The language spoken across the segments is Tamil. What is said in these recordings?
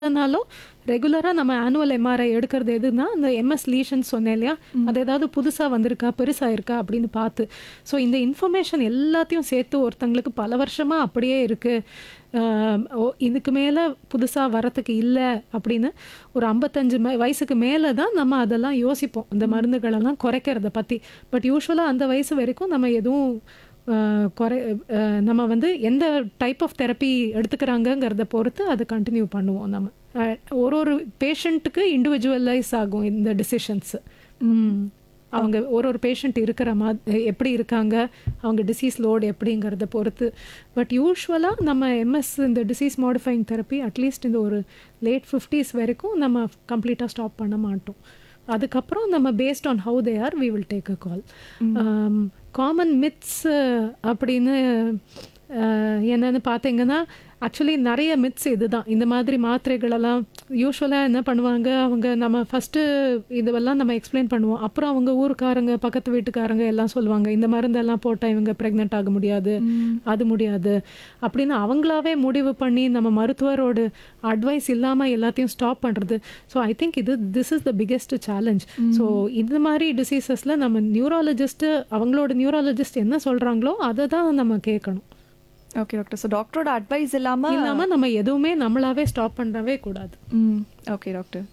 இல்லைனாலும் ரெகுலராக நம்ம ஆனுவல் எம்ஆர்ஐ எடுக்கிறது எதுனா அந்த எம்எஸ் லீஷன் சொன்னேன் இல்லையா அது ஏதாவது புதுசாக வந்திருக்கா பெருசாக இருக்கா அப்படின்னு பார்த்து ஸோ இந்த இன்ஃபர்மேஷன் எல்லாத்தையும் சேர்த்து ஒருத்தங்களுக்கு பல வருஷமாக அப்படியே இருக்குது இதுக்கு மேலே புதுசாக வரத்துக்கு இல்லை அப்படின்னு ஒரு ஐம்பத்தஞ்சு ம வயசுக்கு மேலே தான் நம்ம அதெல்லாம் யோசிப்போம் இந்த மருந்துகளெல்லாம் குறைக்கிறத பற்றி பட் யூஸ்வலாக அந்த வயசு வரைக்கும் நம்ம எதுவும் அஹ், குறை அஹ், நம்ம வந்து எந்த டைப் ஆஃப் தெரப்பி எடுத்துக்கிறாங்கங்கிறத பொறுத்து அதை கண்டினியூ பண்ணுவோம் நம்ம அஹ், ஒரு ஒரு பேஷண்ட்டுக்கு இண்டிவிஜுவலைஸ் ஆகும் இந்த டிசிஷன்ஸு அவங்க ஒரு ஒரு பேஷண்ட் இருக்கிற மா எப்படி இருக்காங்க அவங்க டிசீஸ் லோடு எப்படிங்கிறத பொறுத்து பட் யூஸ்வலாக நம்ம எம்எஸ் இந்த டிசீஸ் மாடிஃபைங் தெரப்பி அட்லீஸ்ட் இந்த ஒரு லேட் ஃபிஃப்டிஸ் வரைக்கும் நம்ம கம்ப்ளீட்டாக ஸ்டாப் பண்ண மாட்டோம் அதுக்கப்புறம் நம்ம based on how they are we will take a call common myths அப்படின்னு அஹ், என்னன்னு பார்த்தீங்கன்னா ஆக்சுவலி நிறைய மித்ஸ் இதுதான் இந்த மாதிரி மாத்திரைகளெல்லாம் யூஸ்வலாக என்ன பண்ணுவாங்க அவங்க நம்ம ஃபஸ்ட்டு இதுவெல்லாம் நம்ம எக்ஸ்பிளைன் பண்ணுவோம் அப்புறம் அவங்க ஊருக்காரங்க பக்கத்து வீட்டுக்காரங்க எல்லாம் சொல்லுவாங்க இந்த மருந்தெல்லாம் போட்டால் இவங்க ப்ரெக்னென்ட் ஆக முடியாது அது முடியாது அப்படின்னு அவங்களாவே முடிவு பண்ணி நம்ம மருத்துவரோட அட்வைஸ் இல்லாமல் எல்லாத்தையும் ஸ்டாப் பண்ணுறது ஸோ ஐ திங்க் இது this is the biggest challenge so இந்த மாதிரி டிசீசஸில் நம்ம நியூராலஜிஸ்ட்டு அவங்களோட நியூராலஜிஸ்ட் என்ன சொல்கிறாங்களோ அதை தான் நம்ம கேட்கணும் ஓகே டாக்டர் ஸோ டாக்டரோட அட்வைஸ் இல்லாம இல்லாமல் நம்ம எதுவுமே நம்மளாவே ஸ்டாப் பண்ணவே கூடாது ம் ஓகே டாக்டர்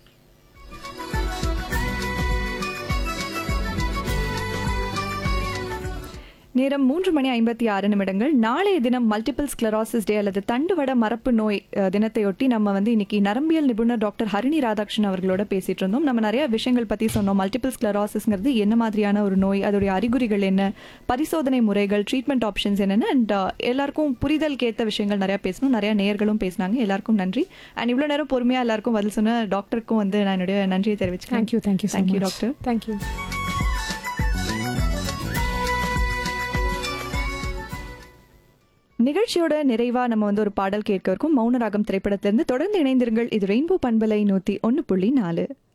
நேரம் மூன்று மணி ஐம்பத்தி ஆறு நிமிடங்கள் நாளைய தினம் மல்டிபிள் ஸ்க்ளராசிஸ் டே அல்லது தண்டுவட மரப்பு நோய் அஹ், தினத்தையொட்டி நம்ம வந்து இன்னைக்கு நரம்பியல் நிபுணர் டாக்டர் ஹரிணி ராதாகிருஷ்ணன் அவர்களோட பேசிட்டு இருந்தோம் நம்ம நிறைய விஷயங்கள் பத்தி சொன்னோம் மல்டிபிள் ஸ்க்ளராசிஸ்ங்கிறது என்ன மாதிரியான ஒரு நோய் அதோடைய அறிகுறிகள் என்ன பரிசோதனை முறைகள் ட்ரீட்மெண்ட் ஆப்ஷன்ஸ் என்னென்ன அண்ட் எல்லாருக்கும் புரிதல் கேத்த விஷயங்கள் நிறைய பேசணும் நிறைய நேயர்களும் பேசினாங்க எல்லாருக்கும் நன்றி அண்ட் இவ்வளோ நேரம் பொறுமையா எல்லாருக்கும் பதில் சொன்ன டாக்டருக்கும் வந்து நான் என்னுடைய நன்றியை தெரிவிச்சுக்கிறேன் thank you thank you thank you doctor thank you நிகழ்ச்சியோட நிறைவா நம்ம வந்து ஒரு பாடல் கேட்க இருக்கோம் மௌனராகம் திரைப்படத்திலிருந்து தொடர்ந்து இணைந்திருங்கள் இது ரெயின்போ பண்பலை நூத்தி ஒன்னு புள்ளி நாலு